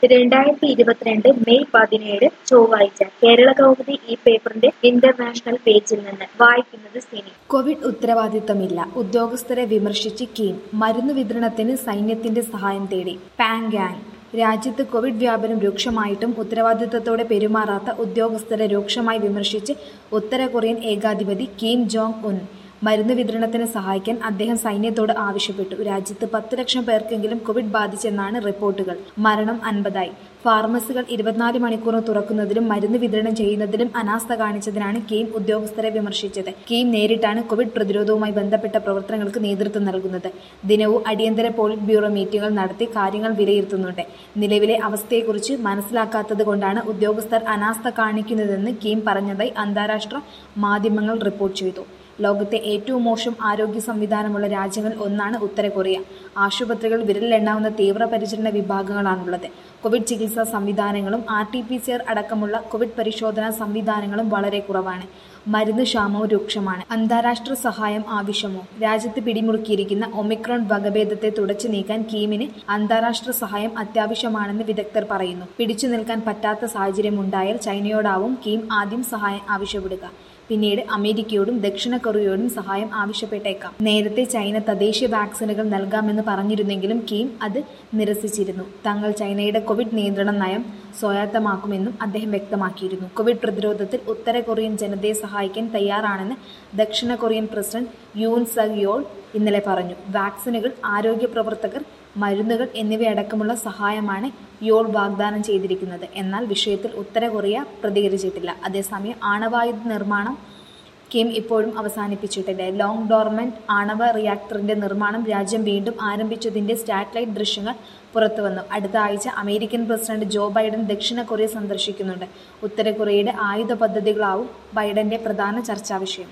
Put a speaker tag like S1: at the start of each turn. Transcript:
S1: രണ്ടായിരത്തി ഇരുപത്തിരണ്ട് മെയ് പതിനേഴ് ചൊവ്വാഴ്ച കേരള കൗമുദി ഈ പേപ്പറിന്റെ ഇന്റർനാഷണൽ പേജിൽ നിന്ന് വായിക്കുന്നത് സിനി
S2: കോവിഡ് ഉത്തരവാദിത്തമില്ല ഉദ്യോഗസ്ഥരെ വിമർശിച്ച് കിം മരുന്ന് വിതരണത്തിന് സൈന്യത്തിന്റെ സഹായം തേടി പാങ്ഗാങ് രാജ്യത്ത് കോവിഡ് വ്യാപനം രൂക്ഷമായിട്ടും ഉത്തരവാദിത്തത്തോടെ പെരുമാറാത്ത ഉദ്യോഗസ്ഥരെ രൂക്ഷമായി വിമർശിച്ച് ഉത്തര കൊറിയൻ ഏകാധിപതി കിം ജോങ് ഉൻ മരുന്ന് വിതരണത്തിന് സഹായിക്കാൻ അദ്ദേഹം സൈന്യത്തോട് ആവശ്യപ്പെട്ടു രാജ്യത്ത് പത്ത് ലക്ഷം പേർക്കെങ്കിലും കോവിഡ് ബാധിച്ചെന്നാണ് റിപ്പോർട്ടുകൾ മരണം അൻപതായി ഫാർമസികൾ ഇരുപത്തിനാല് മണിക്കൂർ തുറക്കുന്നതിലും മരുന്ന് വിതരണം ചെയ്യുന്നതിലും അനാസ്ഥ കാണിച്ചതിനാണ് കീം ഉദ്യോഗസ്ഥരെ വിമർശിച്ചത് കീം നേരിട്ടാണ് കോവിഡ് പ്രതിരോധവുമായി ബന്ധപ്പെട്ട പ്രവർത്തനങ്ങൾക്ക് നേതൃത്വം നൽകുന്നത് ദിനവും അടിയന്തര പോളിറ്റ് ബ്യൂറോ മീറ്റിംഗുകൾ നടത്തി കാര്യങ്ങൾ വിലയിരുത്തുന്നുണ്ട് നിലവിലെ അവസ്ഥയെക്കുറിച്ച് മനസ്സിലാക്കാത്തത് കൊണ്ടാണ് ഉദ്യോഗസ്ഥർ അനാസ്ഥ കാണിക്കുന്നതെന്ന് കീം പറഞ്ഞതായി അന്താരാഷ്ട്ര മാധ്യമങ്ങൾ റിപ്പോർട്ട് ചെയ്തു ലോകത്തെ ഏറ്റവും മോശം ആരോഗ്യ സംവിധാനമുള്ള രാജ്യങ്ങളിൽ ഒന്നാണ് ഉത്തര കൊറിയ ആശുപത്രികൾ വിരലിലെണ്ണാവുന്ന തീവ്രപരിചരണ വിഭാഗങ്ങളാണുള്ളത് കോവിഡ് ചികിത്സാ സംവിധാനങ്ങളും R T P C R അടക്കമുള്ള കോവിഡ് പരിശോധനാ സംവിധാനങ്ങളും വളരെ കുറവാണ് മരുന്ന് ക്ഷാമവും രൂക്ഷമാണ് അന്താരാഷ്ട്ര സഹായം ആവശ്യമോ രാജ്യത്ത് പിടിമുറുക്കിയിരിക്കുന്ന ഒമിക്രോൺ വകഭേദത്തെ തുടച്ചു നീക്കാൻ കീമിന് അന്താരാഷ്ട്ര സഹായം അത്യാവശ്യമാണെന്ന് വിദഗ്ധർ പറയുന്നു പിടിച്ചു നിൽക്കാൻ പറ്റാത്ത സാഹചര്യമുണ്ടായാൽ ചൈനയോടാവും കീം ആദ്യം സഹായം ആവശ്യപ്പെടുക പിന്നീട് അമേരിക്കയോടും ദക്ഷിണ കൊറിയയോടും സഹായം ആവശ്യപ്പെട്ടേക്കാം നേരത്തെ ചൈന തദ്ദേശീയ വാക്സിനുകൾ നൽകാമെന്ന് പറഞ്ഞിരുന്നെങ്കിലും കീം അത് നിരസിച്ചിരുന്നു തങ്ങൾ ചൈനയുടെ കോവിഡ് നിയന്ത്രണ നയം സ്വായത്തമാക്കുമെന്നും അദ്ദേഹം വ്യക്തമാക്കിയിരുന്നു കോവിഡ് പ്രതിരോധത്തിൽ ഉത്തര കൊറിയൻ ജനതയെ സഹായിക്കാൻ തയ്യാറാണെന്ന് ദക്ഷിണ Korean president Yoon Suk Yeol ഇന്നലെ പറഞ്ഞു വാക്സിനുകൾ ആരോഗ്യ പ്രവർത്തകർ മരുന്നുകൾ എന്നിവയടക്കമുള്ള സഹായമാണ് യോൾ വാഗ്ദാനം ചെയ്തിരിക്കുന്നത് എന്നാൽ വിഷയത്തിൽ ഉത്തര കൊറിയ പ്രതികരിച്ചിട്ടില്ല അതേസമയം ആണവായുധ നിർമ്മാണം കിം ഇപ്പോഴും അവസാനിപ്പിച്ചിട്ടില്ല ലോങ് ഡോർമെന്റ് ആണവ റിയാക്ടറിന്റെ നിർമ്മാണം രാജ്യം വീണ്ടും ആരംഭിച്ചതിന്റെ സാറ്റലൈറ്റ് ദൃശ്യങ്ങൾ പുറത്തുവന്നു അടുത്ത ആഴ്ച അമേരിക്കൻ പ്രസിഡന്റ് ജോ ബൈഡൻ ദക്ഷിണ കൊറിയ സന്ദർശിക്കുന്നുണ്ട് ഉത്തര കൊറിയയുടെ ആയുധ പദ്ധതികളാവും ബൈഡന്റെ പ്രധാന ചർച്ചാ വിഷയം